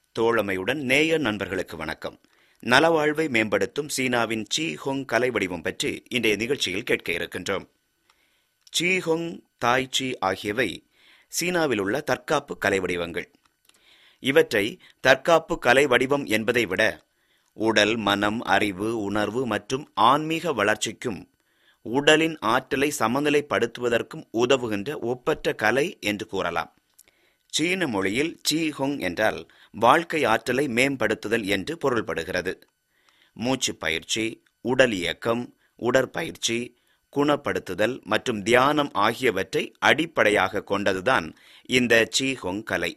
தோழமையுடன் நேயர் நண்பர்களுக்கு வணக்கம் நலவாழ்வை மேம்படுத்தும் சீனாவின் சீ ஹொங் கலை வடிவம் பற்றி இன்றைய நிகழ்ச்சியில் கேட்க இருக்கின்றோம் சீ ஹொங் தாய் சி ஆகியவை சீனாவில் உள்ள தற்காப்பு கலை வடிவங்கள் இவற்றை தற்காப்பு கலை வடிவம் என்பதை விட உடல் மனம் அறிவு உணர்வு மற்றும் ஆன்மீக வளர்ச்சிக்கும் உடலின் ஆற்றலை சமநிலைப்படுத்துவதற்கும் உதவுகின்ற ஒப்பற்ற கலை என்று கூறலாம் சீன மொழியில் சீ ஹொங் என்றால் வாழ்க்கை ஆற்றலை மேம்படுத்துதல் என்று பொருள்படுகிறது மூச்சு பயிற்சி உடல் இயக்கம் உடற்பயிற்சி குணப்படுத்துதல் மற்றும் தியானம் ஆகியவற்றை அடிப்படையாக கொண்டதுதான் இந்த சீ ஹொங் கலை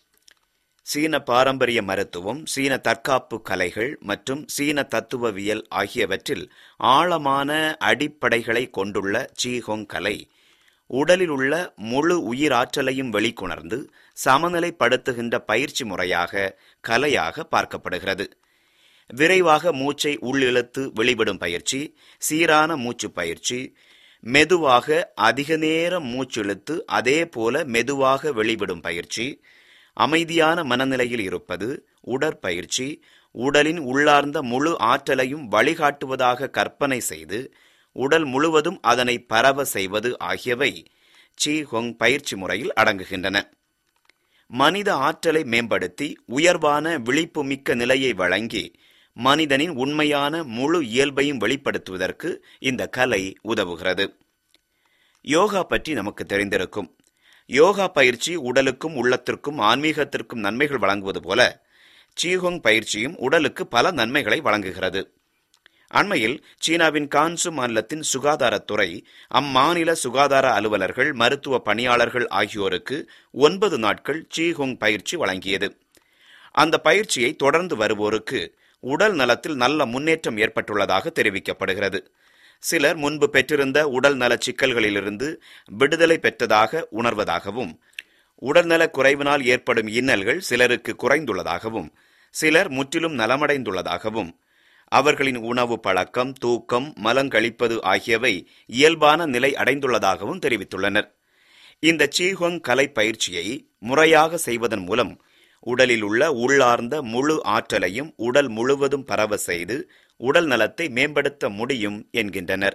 சீன பாரம்பரிய மருத்துவம் சீன தற்காப்பு கலைகள் மற்றும் சீன தத்துவவியல் ஆகியவற்றில் ஆழமான அடிப்படைகளை கொண்டுள்ள சீஹோங் கலை உடலில் உள்ள முழு உயிராற்றலையும் வெளிக்கொணர்ந்து சமநிலைப்படுத்துகின்ற பயிற்சி முறையாக கலையாக பார்க்கப்படுகிறது விரைவாக மூச்சை உள்ளிழுத்து வெளிவிடும் பயிற்சி சீரான மூச்சு பயிற்சி மெதுவாக அதிக நேரம் மூச்சிழுத்து அதே போல மெதுவாக வெளிவிடும் பயிற்சி அமைதியான மனநிலையில் இருப்பது உடற்பயிற்சி உடலின் உள்ளார்ந்த முழு ஆற்றலையும் வழிகாட்டுவதாக கற்பனை செய்து உடல் முழுவதும் அதனை பரவ செய்வது ஆகியவை சி ஹொங் பயிற்சி முறையில் அடங்குகின்றன மனித ஆற்றலை மேம்படுத்தி உயர்வான விழிப்புமிக்க நிலையை வழங்கி மனிதனின் உண்மையான முழு இயல்பையும் வெளிப்படுத்துவதற்கு இந்த கலை உதவுகிறது யோகா பற்றி நமக்கு தெரிந்திருக்கும் யோகா பயிற்சி உடலுக்கும் உள்ளத்திற்கும் ஆன்மீகத்திற்கும் நன்மைகள் வழங்குவது போல சீஹோங் பயிற்சியும் உடலுக்கு பல நன்மைகளை வழங்குகிறது அண்மையில் சீனாவின் கான்சு மாநிலத்தின் சுகாதாரத்துறை அம்மாநில சுகாதார அலுவலர்கள் மருத்துவ பணியாளர்கள் ஆகியோருக்கு ஒன்பது நாட்கள் சீஹோங் பயிற்சி வழங்கியது அந்த பயிற்சியை தொடர்ந்து வருவோருக்கு உடல் நலத்தில் நல்ல முன்னேற்றம் ஏற்பட்டுள்ளதாக தெரிவிக்கப்படுகிறது சிலர் முன்பு பெற்றிருந்த உடல் நல சிக்கல்களிலிருந்து விடுதலை பெற்றதாக உணர்வதாகவும் உடல்நல குறைவினால் ஏற்படும் இன்னல்கள் சிலருக்கு குறைந்துள்ளதாகவும் சிலர் முற்றிலும் நலமடைந்துள்ளதாகவும் அவர்களின் உணவு பழக்கம் தூக்கம் மலங்கழிப்பது ஆகியவை இயல்பான நிலை அடைந்துள்ளதாகவும் தெரிவித்துள்ளனர் இந்த சீஹொங் கலை பயிற்சியை முறையாக செய்வதன் மூலம் உடலில் உள்ள உள்ளார்ந்த முழு ஆற்றலையும் உடல் முழுவதும் பரவ செய்து உடல் நலத்தை மேம்படுத்த முடியும் என்கின்றனர்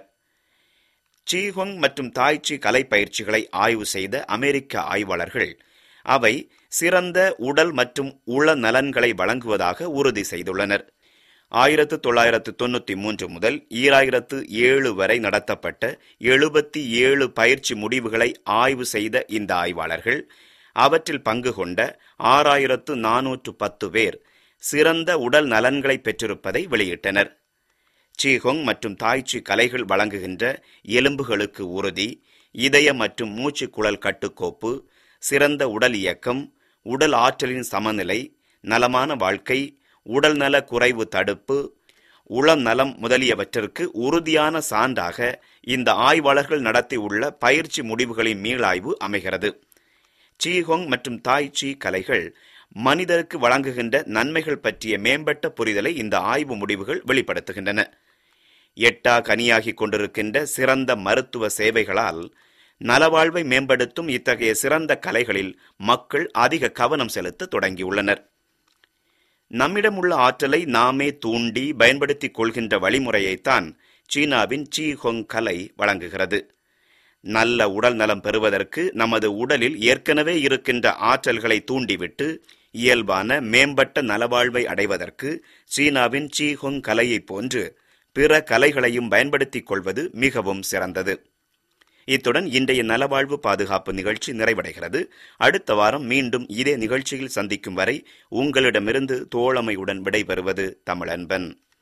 சீஹொங் மற்றும் தாய்ச்சி கலை பயிற்சிகளை ஆய்வு செய்த அமெரிக்க ஆய்வாளர்கள் அவை சிறந்த உடல் மற்றும் உள நலன்களை வழங்குவதாக உறுதி செய்துள்ளனர் ஆயிரத்து தொள்ளாயிரத்து தொண்ணூத்தி மூன்று முதல் ஈராயிரத்து ஏழு வரை நடத்தப்பட்ட எழுபத்தி ஏழு பயிற்சி முடிவுகளை ஆய்வு செய்த இந்த ஆய்வாளர்கள் அவற்றில் பங்கு கொண்ட ஆறாயிரத்து நானூற்று பத்து பேர் சிறந்த உடல் நலன்களை பெற்றிருப்பதை வெளியிட்டனர் சீஹொங் மற்றும் தாய்ச்சி கலைகள் வழங்குகின்ற எலும்புகளுக்கு உறுதி இதய மற்றும் மூச்சு குழல் கட்டுக்கோப்பு சிறந்த உடல் இயக்கம் உடல் ஆற்றலின் சமநிலை நலமான வாழ்க்கை உடல் நல குறைவு தடுப்பு உளம் நலம் முதலியவற்றிற்கு உறுதியான சான்றாக இந்த ஆய்வாளர்கள் நடத்தியுள்ள பயிற்சி முடிவுகளின் மீளாய்வு அமைகிறது சீஹொங் மற்றும் தாய் சி கலைகள் மனிதருக்கு வழங்குகின்ற நன்மைகள் பற்றிய மேம்பட்ட புரிதலை இந்த ஆய்வு முடிவுகள் வெளிப்படுத்துகின்றன எட்டா கனியாகிக் கொண்டிருக்கின்ற சிறந்த மருத்துவ சேவைகளால் நலவாழ்வை மேம்படுத்தும் இத்தகைய சிறந்த கலைகளில் மக்கள் அதிக கவனம் செலுத்த தொடங்கியுள்ளனர் நம்மிடம் உள்ள ஆற்றலை நாமே தூண்டி பயன்படுத்திக் கொள்கின்ற வழிமுறையைத்தான் சீனாவின் சீ ஹொங் கலை வழங்குகிறது நல்ல உடல் நலம் பெறுவதற்கு நமது உடலில் ஏற்கனவே இருக்கின்ற ஆற்றல்களை தூண்டிவிட்டு இயல்பான மேம்பட்ட நலவாழ்வை அடைவதற்கு சீனாவின் சீ ஹொங் கலையைப் போன்று பிற கலைகளையும் பயன்படுத்திக் கொள்வது மிகவும் சிறந்தது இத்துடன் இன்றைய நலவாழ்வு பாதுகாப்பு நிகழ்ச்சி நிறைவடைகிறது அடுத்த வாரம் மீண்டும் இதே நிகழ்ச்சியில் சந்திக்கும் வரை உங்களிடமிருந்து தோழமையுடன் விடைபெறுவது தமிழன்பன்